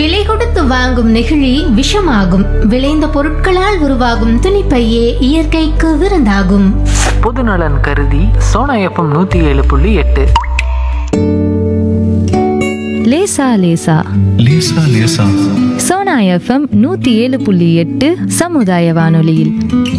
விலை கொடுத்து வாங்கும் நெகிழி விஷமாகும் விளைந்த பொருட்களால் உருவாகும் துணிப்பையே இயற்கைக்கு விருந்தாகும் பொதுநலன் கருதி சோனா எஃப்எம் நூற்றி ஏழு புள்ளி எட்டு லேசா லேசா லேசா லேசா சோனா எஃப்எம் நூத்தி ஏழு புள்ளி எட்டு சமுதாய வானொலியில்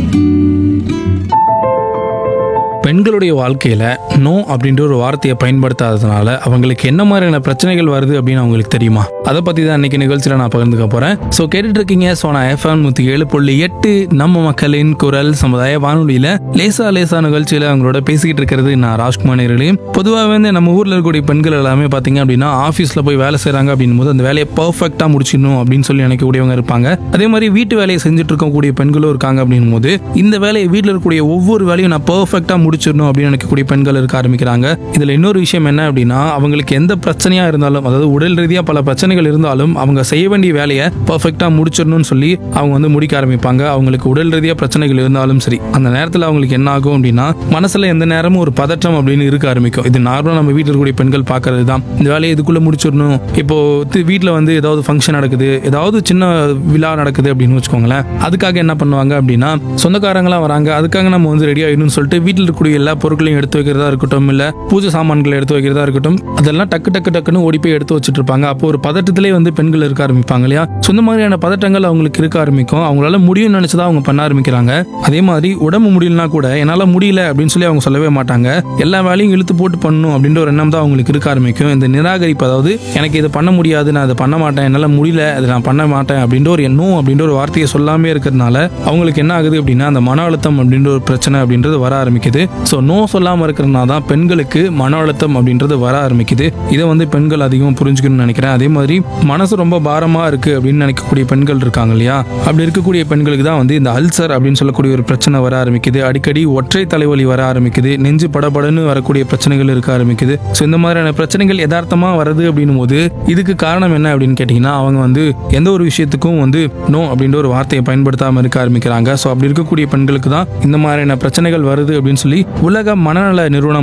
பெண்களுடைய வாழ்க்கையில் நோ அப்படின்ற ஒரு வார்த்தையை பயன்படுத்தாததுனால அவங்களுக்கு என்ன மாதிரியான பிரச்சனைகள் வருது அப்படின்னு அவங்களுக்கு தெரியுமா அதை பற்றி தான் இன்னைக்கு நிகழ்ச்சியில் நான் பகிர்ந்துக்க போகிறேன் ஸோ கேட்டுட்டு இருக்கீங்க ஸோ நான் எஃப்எம் நூற்றி ஏழு புள்ளி எட்டு நம்ம மக்களின் குரல் சமுதாய வானொலியில் லேசா லேசா நிகழ்ச்சியில் அவங்களோட பேசிக்கிட்டு இருக்கிறது நான் ராஜ்குமார் நேர்களே பொதுவாக வந்து நம்ம ஊரில் இருக்கக்கூடிய பெண்கள் எல்லாமே பார்த்தீங்க அப்படின்னா ஆஃபீஸில் போய் வேலை செய்கிறாங்க அப்படின்னும் போது அந்த வேலையை பர்ஃபெக்டாக முடிச்சிடணும் அப்படின்னு சொல்லி நினைக்கக்கூடியவங்க இருப்பாங்க அதே மாதிரி வீட்டு வேலையை செஞ்சுட்டு இருக்கக்கூடிய பெண்களும் இருக்காங்க அப்படின்னும் போது இந்த வேலையை வீட்டில் இருக்கக்கூடிய ஒவ்வொரு வேலையும் நான் பர்ஃபெக்டாக முடிச்சிடணும் அப்படின்னு நினைக்கக்கூடிய பெண்கள் இருக்க ஆரம்பிக்கிறாங்க இதில் இன்னொரு விஷயம் என்ன அப்படின்னா அவங்களுக்கு எந்த பிரச்சனையாக இருந்தாலும் அதாவது உடல் ரீதியாக பல பிரச்சனைகள் இருந்தாலும் அவங்க செய்ய வேண்டிய வேலையை பர்ஃபெக்டாக முடிச்சிடணும்னு சொல்லி அவங்க வந்து முடிக்க ஆரம்பிப்பாங்க அவங்களுக்கு உடல் ரீதியாக பிரச்சனைகள் இருந்தாலும் சரி அந்த நேரத்தில் அவங்களுக்கு என்ன ஆகும் அப்படின்னா மனசில் எந்த நேரமும் ஒரு பதற்றம் அப்படின்னு இருக்க ஆரம்பிக்கும் இது நார்மலாக நம்ம வீட்டில் இருக்கக்கூடிய பெண்கள் பார்க்கறது தான் இந்த வேலையை இதுக்குள்ளே முடிச்சிடணும் இப்போ வீட்டில் வந்து ஏதாவது ஃபங்க்ஷன் நடக்குது ஏதாவது சின்ன விழா நடக்குது அப்படின்னு வச்சுக்கோங்களேன் அதுக்காக என்ன பண்ணுவாங்க அப்படின்னா சொந்தக்காரங்களாம் வராங்க அதுக்காக நம்ம வந்து ரெடி ஆகிடணும்னு சொல்லிட்டு வீட்டில் இருக்கக்கூடிய எல்லா பொருட்களையும் எடுத்து வைக்கிறதா இருக்கட்டும் இல்லை பூஜை சாமான்களை எடுத்து வைக்கிறதா இருக்கட்டும் அதெல்லாம் டக்கு டக்கு டக்குன்னு ஓடி போய் எடுத்து வச்சுட்டு இருப்பாங்க அப்போ ஒரு பதட்டத்திலே வந்து பெண்கள் இருக்க ஆரம்பிப்பாங்க இல்லையா சொந்த மாதிரியான பதட்டங்கள் அவங்களுக்கு இருக்க ஆரம்பிக்கும் அவங்களால முடியும்னு நினைச்சதா அவங்க பண்ண ஆரம்பிக்கிறாங்க அதே மாதிரி உடம்பு முடியலனா கூட என்னால முடியல அப்படின்னு சொல்லி அவங்க சொல்லவே மாட்டாங்க எல்லா வேலையும் இழுத்து போட்டு பண்ணணும் அப்படின்ற ஒரு எண்ணம் தான் அவங்களுக்கு இருக்க ஆரம்பிக்கும் இந்த நிராகரிப்பு அதாவது எனக்கு இதை பண்ண முடியாது நான் இதை பண்ண மாட்டேன் என்னால் முடியல அதை நான் பண்ண மாட்டேன் அப்படின்ற ஒரு எண்ணம் அப்படின்ற ஒரு வார்த்தையை சொல்லாமே இருக்கிறதுனால அவங்களுக்கு என்ன ஆகுது அப்படின்னா அந்த மன அழுத்தம் அப்படின்ற ஒரு பிரச்சனை அப்படின்றது வர ஆரம்பிக்குது ஸோ நோ சொல்லாமல் இருக்கிறதுனால தான் பெண்களுக்கு மன அழுத்தம் அப்படின்றது வர ஆரம்பிக்குது இதை வந்து பெண்கள் அதிகமாக புரிஞ்சுக்கணும்னு நினைக்கிறேன் அதே மாதிரி மனசு ரொம்ப பாரமாக இருக்கு அப்படின்னு நினைக்கக்கூடிய பெண்கள் இருக்காங்க இல்லையா அப்படி இருக்கக்கூடிய பெண்களுக்கு தான் வந்து இந்த அல்சர் அப்படின்னு சொல்லக்கூடிய ஒரு பிரச்சனை வர ஆரம்பிக்குது அடிக்கடி ஒற்றை தலைவலி வர ஆரம்பிக்குது நெஞ்சு படபடன்னு வரக்கூடிய பிரச்சனைகள் இருக்க ஆரம்பிக்குது ஸோ இந்த மாதிரியான பிரச்சனைகள் யதார்த்தமாக வருது அப்படின்னும் போது இதுக்கு காரணம் என்ன அப்படின்னு கேட்டிங்கன்னா அவங்க வந்து எந்த ஒரு விஷயத்துக்கும் வந்து நோ அப்படின்ற ஒரு வார்த்தையை பயன்படுத்தாமல் இருக்க ஆரம்பிக்கிறாங்க ஸோ அப்படி இருக்கக்கூடிய பெண்களுக்கு தான் இந்த மாதிரியான பிரச்சனைகள் வருது அப்படின்னு சொல்லி உலக மனநல நிறுவனம்